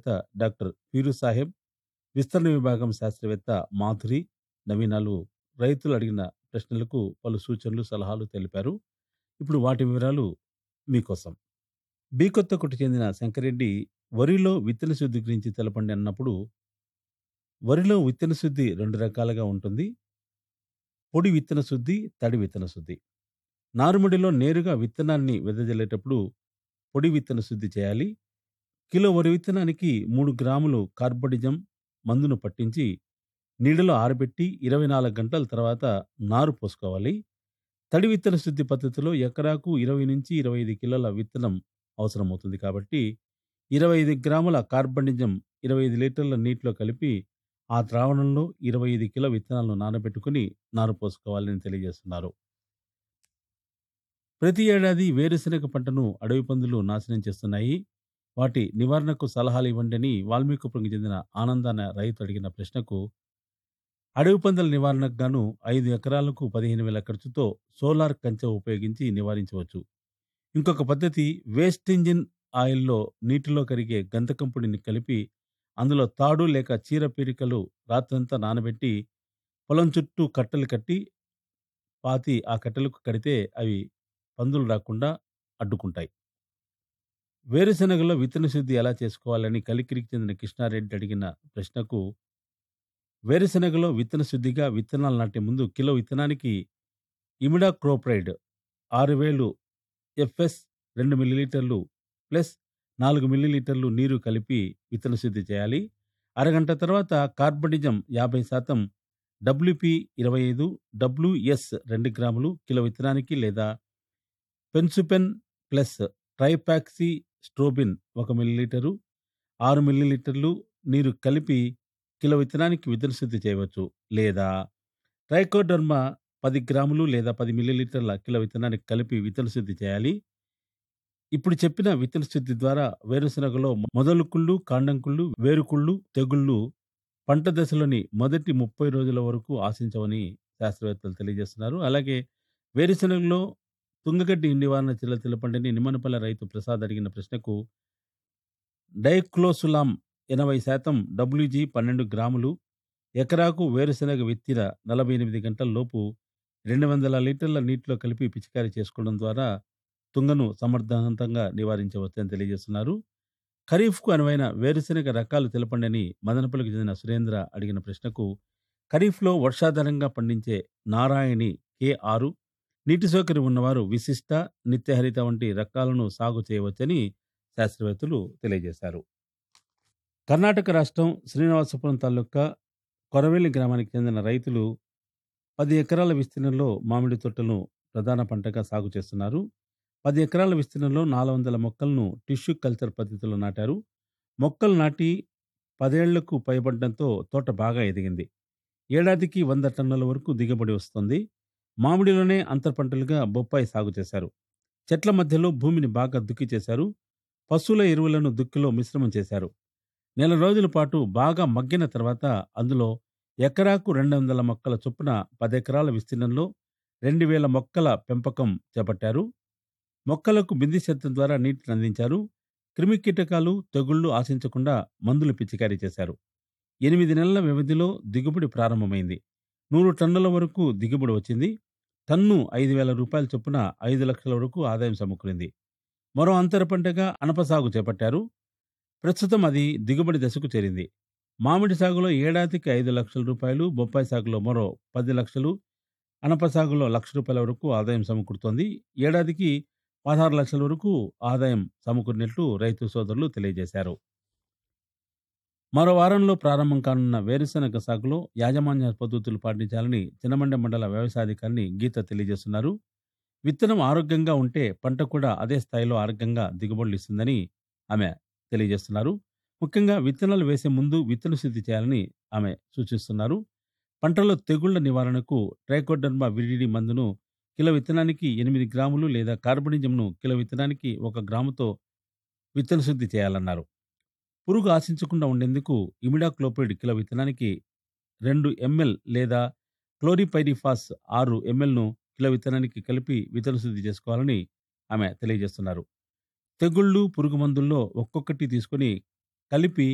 శాస్త్రవేత్త డాక్టర్ పీరు సాహెబ్ విస్తరణ విభాగం శాస్త్రవేత్త మాధురి నవీనాలు రైతులు అడిగిన ప్రశ్నలకు పలు సూచనలు సలహాలు తెలిపారు ఇప్పుడు వాటి వివరాలు మీకోసం బీకొత్తకు చెందిన శంకరెడ్డి వరిలో విత్తన శుద్ధి గురించి తెలపండి అన్నప్పుడు వరిలో విత్తన శుద్ధి రెండు రకాలుగా ఉంటుంది పొడి విత్తన శుద్ధి తడి విత్తన శుద్ధి నారుమడిలో నేరుగా విత్తనాన్ని వెదజల్లేటప్పుడు పొడి విత్తన శుద్ధి చేయాలి కిలో వరి విత్తనానికి మూడు గ్రాములు కార్బడిజం మందును పట్టించి నీడలో ఆరబెట్టి ఇరవై నాలుగు గంటల తర్వాత నారు పోసుకోవాలి తడి విత్తన శుద్ధి పద్ధతిలో ఎకరాకు ఇరవై నుంచి ఇరవై ఐదు కిలోల విత్తనం అవసరమవుతుంది కాబట్టి ఇరవై ఐదు గ్రాముల కార్బనిజం ఇరవై ఐదు లీటర్ల నీటిలో కలిపి ఆ ద్రావణంలో ఇరవై ఐదు కిలో విత్తనాలను నానబెట్టుకుని నారు పోసుకోవాలని తెలియజేస్తున్నారు ప్రతి ఏడాది వేరుశనగ పంటను అడవి పందులు నాశనం చేస్తున్నాయి వాటి నివారణకు సలహాలు ఇవ్వండి అని వాల్మీకిపురంకి చెందిన ఆనంద అనే రైతు అడిగిన ప్రశ్నకు అడవి పందుల నివారణకు గాను ఐదు ఎకరాలకు పదిహేను వేల ఖర్చుతో సోలార్ కంచె ఉపయోగించి నివారించవచ్చు ఇంకొక పద్ధతి వేస్ట్ ఇంజిన్ ఆయిల్లో నీటిలో కరిగే గంధకం పొడిని కలిపి అందులో తాడు లేక చీర పీరికలు రాత్రంతా నానబెట్టి పొలం చుట్టూ కట్టెలు కట్టి పాతి ఆ కట్టెలకు కడితే అవి పందులు రాకుండా అడ్డుకుంటాయి వేరుశనగలో విత్తన శుద్ధి ఎలా చేసుకోవాలని కలికిరికి చెందిన కృష్ణారెడ్డి అడిగిన ప్రశ్నకు వేరుశనగలో విత్తన శుద్ధిగా విత్తనాలు నాటే ముందు కిలో విత్తనానికి ఇమిడా క్రోప్రైడ్ ఆరు వేలు ఎఫ్ఎస్ రెండు మిల్లీలీటర్లు ప్లస్ నాలుగు మిల్లీలీటర్లు నీరు కలిపి విత్తన శుద్ధి చేయాలి అరగంట తర్వాత కార్బనిజం యాభై శాతం డబ్ల్యూపి ఇరవై ఐదు డబ్ల్యూఎస్ రెండు గ్రాములు కిలో విత్తనానికి లేదా పెన్సుపెన్ ప్లస్ ట్రైపాక్సీ స్ట్రోబిన్ ఒక మిల్లీలీటరు ఆరు మిల్లీలీటర్లు నీరు కలిపి కిలో విత్తనానికి విత్తన శుద్ధి చేయవచ్చు లేదా ట్రైకోడర్మా పది గ్రాములు లేదా పది మిల్లీలీటర్ల కిలో విత్తనానికి కలిపి విత్తన శుద్ధి చేయాలి ఇప్పుడు చెప్పిన విత్తన శుద్ధి ద్వారా వేరుశనగలో మొదలు కుళ్ళు కాండం కుళ్ళు వేరుకుళ్ళు తెగుళ్ళు పంట దశలోని మొదటి ముప్పై రోజుల వరకు ఆశించవని శాస్త్రవేత్తలు తెలియజేస్తున్నారు అలాగే వేరుశనగలో తుంగగడ్డి నివారణ చర్యలు తెలపండి నిమ్మనపల్లి రైతు ప్రసాద్ అడిగిన ప్రశ్నకు డైక్లోసులాం ఎనభై శాతం డబ్ల్యూజీ పన్నెండు గ్రాములు ఎకరాకు వేరుశనగ విత్తిన నలభై ఎనిమిది గంటల లోపు రెండు వందల లీటర్ల నీటిలో కలిపి పిచికారీ చేసుకోవడం ద్వారా తుంగను సమర్థవంతంగా నివారించవచ్చని తెలియజేస్తున్నారు ఖరీఫ్కు అనువైన వేరుశనగ రకాలు తెలపండి అని మదనపల్లికి చెందిన సురేంద్ర అడిగిన ప్రశ్నకు ఖరీఫ్లో వర్షాధారంగా పండించే నారాయణి కే ఆరు నీటి సౌకర్యం ఉన్నవారు విశిష్ట నిత్యహరిత వంటి రకాలను సాగు చేయవచ్చని శాస్త్రవేత్తలు తెలియజేశారు కర్ణాటక రాష్ట్రం శ్రీనివాసపురం తాలూకా కొరవెల్లి గ్రామానికి చెందిన రైతులు పది ఎకరాల విస్తీర్ణంలో మామిడి తోటలను ప్రధాన పంటగా సాగు చేస్తున్నారు పది ఎకరాల విస్తీర్ణంలో నాలుగు వందల మొక్కలను టిష్యూ కల్చర్ పద్ధతిలో నాటారు మొక్కలు నాటి పదేళ్లకు పైబడడంతో తోట బాగా ఎదిగింది ఏడాదికి వంద టన్నుల వరకు దిగుబడి వస్తుంది మామిడిలోనే అంతర పంటలుగా బొప్పాయి సాగు చేశారు చెట్ల మధ్యలో భూమిని బాగా దుక్కి చేశారు పశువుల ఎరువులను దుక్కిలో మిశ్రమం చేశారు నెల రోజుల పాటు బాగా మగ్గిన తర్వాత అందులో ఎకరాకు రెండు వందల మొక్కల చొప్పున పదెకరాల విస్తీర్ణంలో రెండు వేల మొక్కల పెంపకం చేపట్టారు మొక్కలకు బింది శాతం ద్వారా నీటిని అందించారు క్రిమి కీటకాలు తెగుళ్లు ఆశించకుండా మందులు పిచికారీ చేశారు ఎనిమిది నెలల వ్యవధిలో దిగుబడి ప్రారంభమైంది నూరు టన్నుల వరకు దిగుబడి వచ్చింది టన్ను ఐదు వేల రూపాయల చొప్పున ఐదు లక్షల వరకు ఆదాయం సమకూరింది మరో అంతర పంటగా అనప సాగు చేపట్టారు ప్రస్తుతం అది దిగుబడి దశకు చేరింది మామిడి సాగులో ఏడాదికి ఐదు లక్షల రూపాయలు బొప్పాయి సాగులో మరో పది లక్షలు అనప సాగులో లక్ష రూపాయల వరకు ఆదాయం సమకూరుతోంది ఏడాదికి పదహారు లక్షల వరకు ఆదాయం సమకూరినట్లు రైతు సోదరులు తెలియజేశారు మరో వారంలో ప్రారంభం కానున్న వేరుశనగ సాగులో యాజమాన్య పద్ధతులు పాటించాలని చిన్నమండ మండల వ్యవసాయాధికారిని గీత తెలియజేస్తున్నారు విత్తనం ఆరోగ్యంగా ఉంటే పంట కూడా అదే స్థాయిలో ఆరోగ్యంగా దిగుబడులు ఇస్తుందని ఆమె తెలియజేస్తున్నారు ముఖ్యంగా విత్తనాలు వేసే ముందు విత్తన శుద్ధి చేయాలని ఆమె సూచిస్తున్నారు పంటలో తెగుళ్ల నివారణకు ట్రైకోడర్మా విరిడి మందును కిలో విత్తనానికి ఎనిమిది గ్రాములు లేదా కార్బనిజంను కిలో విత్తనానికి ఒక గ్రాముతో విత్తన శుద్ధి చేయాలన్నారు పురుగు ఆశించకుండా ఉండేందుకు ఇమిడాక్లోపిడ్ కిలో విత్తనానికి రెండు ఎంఎల్ లేదా క్లోరిపైరిఫాస్ ఆరు ఎంఎల్ను కిలో విత్తనానికి కలిపి విత్తన శుద్ధి చేసుకోవాలని ఆమె తెలియజేస్తున్నారు తెగుళ్ళు పురుగు మందుల్లో ఒక్కొక్కటి తీసుకొని కలిపి